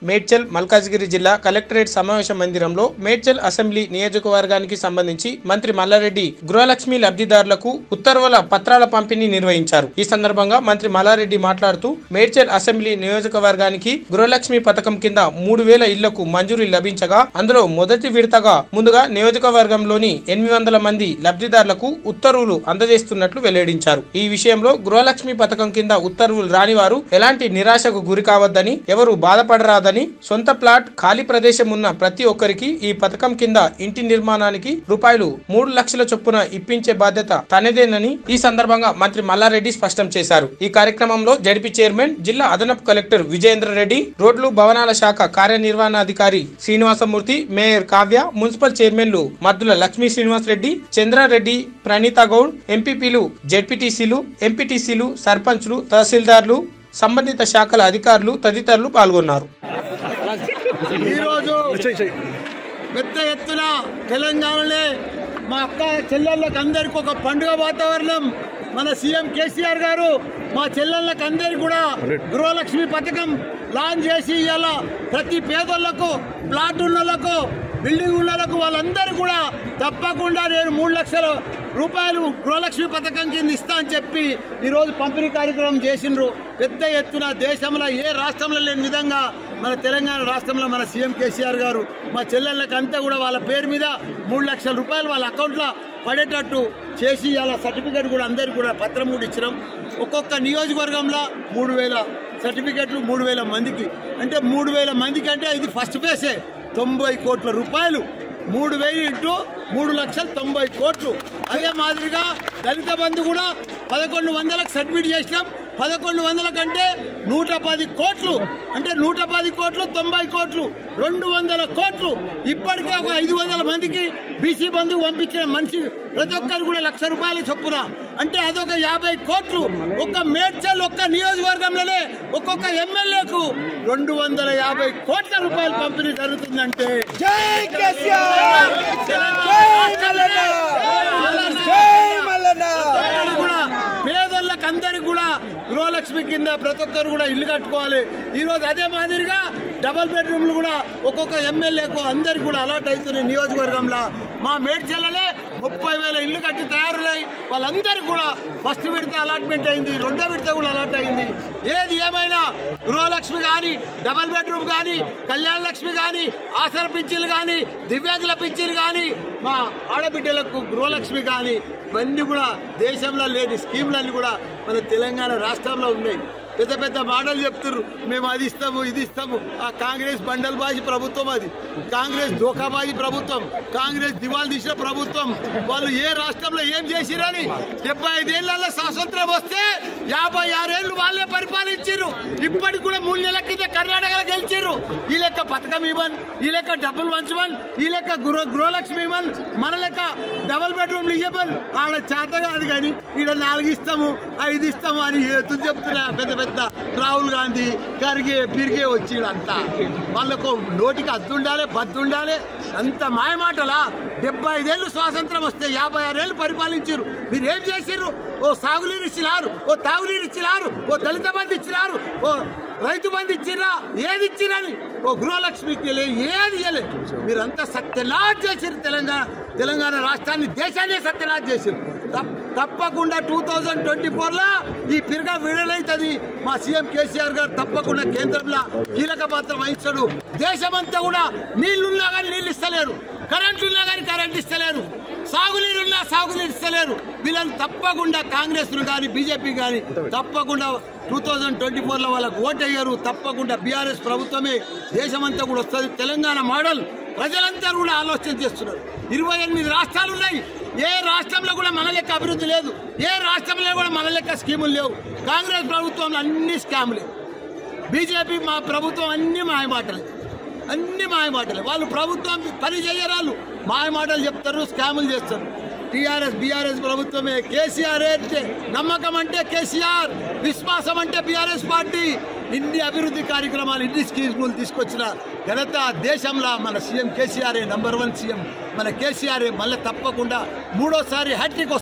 మేడ్చల్ మల్కాజ్గిరి జిల్లా కలెక్టరేట్ సమావేశ మందిరంలో మేడ్చల్ అసెంబ్లీ నియోజకవర్గానికి సంబంధించి మంత్రి మల్లారెడ్డి గృహలక్ష్మి లబ్ధిదారులకు ఉత్తర్వుల పత్రాల పంపిణీ నిర్వహించారు ఈ సందర్భంగా మంత్రి మల్లారెడ్డి మాట్లాడుతూ మేడ్చల్ అసెంబ్లీ నియోజకవర్గానికి గృహలక్ష్మి పథకం కింద మూడు వేల ఇళ్లకు మంజూరీ లభించగా అందులో మొదటి విడతగా ముందుగా నియోజకవర్గంలోని ఎనిమిది వందల మంది లబ్ధిదారులకు ఉత్తర్వులు అందజేస్తున్నట్లు వెల్లడించారు ఈ విషయంలో గృహలక్ష్మి పథకం కింద ఉత్తర్వులు రాని వారు ఎలాంటి నిరాశకు గురి కావద్దని ఎవరు బాధపడరాదని సొంత ప్లాట్ ఖాళీ ప్రదేశం ఉన్న ప్రతి ఒక్కరికి ఈ పథకం కింద ఇంటి నిర్మాణానికి రూపాయలు మూడు లక్షల చొప్పున ఇప్పించే బాధ్యత తనదేనని ఈ సందర్భంగా మంత్రి మల్లారెడ్డి స్పష్టం చేశారు ఈ కార్యక్రమంలో జడిపి చైర్మన్ జిల్లా అదనపు కలెక్టర్ విజయేంద్ర రెడ్డి రోడ్లు భవనాల శాఖ కార్యనిర్వహణాధికారి శ్రీనివాసమూర్తి మేయర్ కావ్య మున్సిపల్ చైర్మన్లు మద్దుల లక్ష్మీ శ్రీనివాస్ రెడ్డి చంద్రారెడ్డి ప్రణీత గౌడ్ ఎంపీపీలు జెడ్పీటీసీలు ఎంపీటీసీలు సర్పంచ్లు తహసీల్దార్లు సంబంధిత శాఖల అధికారులు తదితరులు పాల్గొన్నారు ఈరోజు పెద్ద ఎత్తున తెలంగాణలో మా అక్క చెల్లెళ్ళకి అందరికి ఒక పండుగ వాతావరణం మన సీఎం కేసీఆర్ గారు మా చెల్లెళ్ళకి అందరికి కూడా గృహలక్ష్మి పథకం లాంచ్ చేసి ఇవాళ ప్రతి పేదోళ్లకు ప్లాట్ ఉన్నోళ్లకు బిల్డింగ్ ఉన్నోళ్లకు వాళ్ళందరూ కూడా తప్పకుండా నేను మూడు లక్షల రూపాయలు గృహలక్ష్మి పథకం కింద ఇస్తా అని చెప్పి ఈరోజు పంపిణీ కార్యక్రమం చేసిండ్రు పెద్ద ఎత్తున దేశంలో ఏ రాష్ట్రంలో లేని విధంగా మన తెలంగాణ రాష్ట్రంలో మన సీఎం కేసీఆర్ గారు మా చెల్లెళ్ళకి అంతా కూడా వాళ్ళ పేరు మీద మూడు లక్షల రూపాయలు వాళ్ళ అకౌంట్లో పడేటట్టు చేసి అలా సర్టిఫికేట్ కూడా అందరికి కూడా పత్రం కూడా ఇచ్చినాం ఒక్కొక్క నియోజకవర్గంలో మూడు వేల సర్టిఫికెట్లు మూడు వేల మందికి అంటే మూడు వేల మందికి అంటే ఇది ఫస్ట్ ఫేసే తొంభై కోట్ల రూపాయలు మూడు వేలు ఇంటూ మూడు లక్షల తొంభై కోట్లు అదే మాదిరిగా దళిత బంధు కూడా పదకొండు వందలకు సబ్మిట్ చేసినాం పదకొండు వందల కంటే నూట పది కోట్లు అంటే నూట పది కోట్లు తొంభై కోట్లు రెండు వందల కోట్లు ఇప్పటికే ఒక ఐదు వందల మందికి బీసీ బంధువు పంపించిన మనిషి ప్రతి ఒక్కరు కూడా లక్ష రూపాయలు చొప్పున అంటే అదొక యాభై కోట్లు ఒక్క మేడ్చల్ ఒక్క నియోజకవర్గంలోనే ఒక్కొక్క ఎమ్మెల్యేకు రెండు వందల యాభై కోట్ల రూపాయలు పంపిణీ జరుగుతుందంటే జై కేసీఆర్ కూడా పేదోళ్ళకి అందరికి కూడా గృహలక్ష్మి కింద ప్రతి ఒక్కరు కూడా ఇల్లు కట్టుకోవాలి ఈ రోజు అదే మాదిరిగా డబల్ బెడ్రూమ్లు కూడా ఒక్కొక్క ఎమ్మెల్యేకు అందరికి కూడా అలాట్ అవుతున్నాయి నియోజకవర్గంలో మా మేడ్చల్లలే ముప్పై వేల ఇల్లు కట్టి తయారులై వాళ్ళందరికీ కూడా ఫస్ట్ విడత అలాట్మెంట్ అయింది రెండో విడత కూడా అలాట్ అయింది ఏది ఏమైనా గృహలక్ష్మి కానీ డబల్ బెడ్రూమ్ కానీ కళ్యాణ లక్ష్మి కానీ ఆసర పింఛన్లు కానీ దివ్యాంగుల పింఛన్లు కానీ మా ఆడబిడ్డలకు గృహలక్ష్మి కానీ ఇవన్నీ కూడా దేశంలో లేని స్కీమ్లన్నీ కూడా మన తెలంగాణ రాష్ట్రంలో ఉన్నాయి పెద్ద పెద్ద మాటలు చెప్తున్నారు మేము అది ఇస్తాము ఇది ఇస్తాము ఆ కాంగ్రెస్ బండల్బాజీ ప్రభుత్వం అది కాంగ్రెస్ దోఖాబాజీ ప్రభుత్వం కాంగ్రెస్ దివాల్ తీసిన ప్రభుత్వం వాళ్ళు ఏ రాష్ట్రంలో ఏం చేసిరని డెబ్బై ఐదేళ్లలో స్వాతంత్రం వస్తే యాభై ఆరేళ్లు వాళ్ళే పరిపాలించారు ఇప్పటికి కూడా మూడు నెలల కింద కర్ణాటకలో గెలిచారు ఈ లెక్క పథకం ఇవ్వన్ ఈ లెక్క డబ్బులు పంచమన్ ఈ లెక్క గృహ గృహలక్ష్మి ఇవ్వన్ మన లెక్క డబుల్ బెడ్రూమ్లు ఇవ్వన్ ఆడ చేత కాదు కానీ ఈడ నాలుగు ఇస్తాము ఐదు ఇస్తాము అని ఏతులు చెప్తున్నా పెద్ద పెద్ద రాహుల్ గాంధీ కరిగే పిరిగే వచ్చి అంతా వాళ్ళకు నోటికి అద్దుండాలి బద్దుండాలి అంత మాయమాటలా డెబ్బై ఐదేళ్ళు స్వాతంత్రం వస్తే యాభై ఆరేళ్ళు పరిపాలించారు మీరు ఏం చేసిర్రు ఓ సాగునీరు ఇచ్చినారు ఓ తాగునీరు ఇచ్చినారు ఓ దళిత బంధు ఇచ్చినారు ఓ రైతు బంధు ఇచ్చిర్రా ఏది ఇచ్చిరని ఓ గృహలక్ష్మికి లే ఏది ఇయ్యలేదు మీరంతా సత్యనాథ్ చేసిరు తెలంగాణ తెలంగాణ రాష్ట్రాన్ని దేశాన్ని సత్యనాథ్ చేసిరు తప్- తప్పకుండా టూ థౌజండ్ ట్వంటీ ఫోర్లో ఈ పిరగా విడుదలవుతుంది మా సీఎం కేసీఆర్ గారు తప్పకుండా కేంద్రంలో కీలక పాత్ర వహించాడు దేశమంతా కూడా నీళ్లున్నా కానీ నీళ్ళు ఇస్తలేరు కరెంట్ ఉన్నా కానీ కరెంట్ ఇస్తలేరు సాగునీరున్నా సాగునీరు ఇస్తలేరు వీళ్ళని తప్పకుండా కాంగ్రెస్ కానీ బీజేపీ కానీ తప్పకుండా టూ థౌజండ్ ట్వంటీ ఫోర్లో వాళ్ళకు ఓటు అయ్యారు తప్పకుండా బీఆర్ఎస్ ప్రభుత్వమే దేశమంతా కూడా వస్తుంది తెలంగాణ మోడల్ ప్రజలంతా కూడా ఆలోచన చేస్తున్నారు ఇరవై ఎనిమిది రాష్ట్రాలు ఉన్నాయి ఏ రాష్ట్రంలో కూడా మన లెక్క అభివృద్ధి లేదు ఏ రాష్ట్రంలో కూడా మన లెక్క స్కీములు లేవు కాంగ్రెస్ ప్రభుత్వంలో అన్ని స్కాములే బీజేపీ మా ప్రభుత్వం అన్ని మాయమాటలే అన్ని మాయమాటలే వాళ్ళు ప్రభుత్వం పని చేయరాళ్ళు మాయమాటలు చెప్తారు స్కాములు చేస్తారు టీఆర్ఎస్ బీఆర్ఎస్ ప్రభుత్వమే కేసీఆర్ అంటే నమ్మకం అంటే కేసీఆర్ విశ్వాసం అంటే బీఆర్ఎస్ పార్టీ ఇన్ని అభివృద్ధి కార్యక్రమాలు ఇన్ని స్కీమ్లు తీసుకొచ్చిన ఘనత దేశంలో మన CM KCR number one CM మన కేసీఆర్ మళ్ళీ తప్పకుండా మూడోసారి హ్యాట్రిక్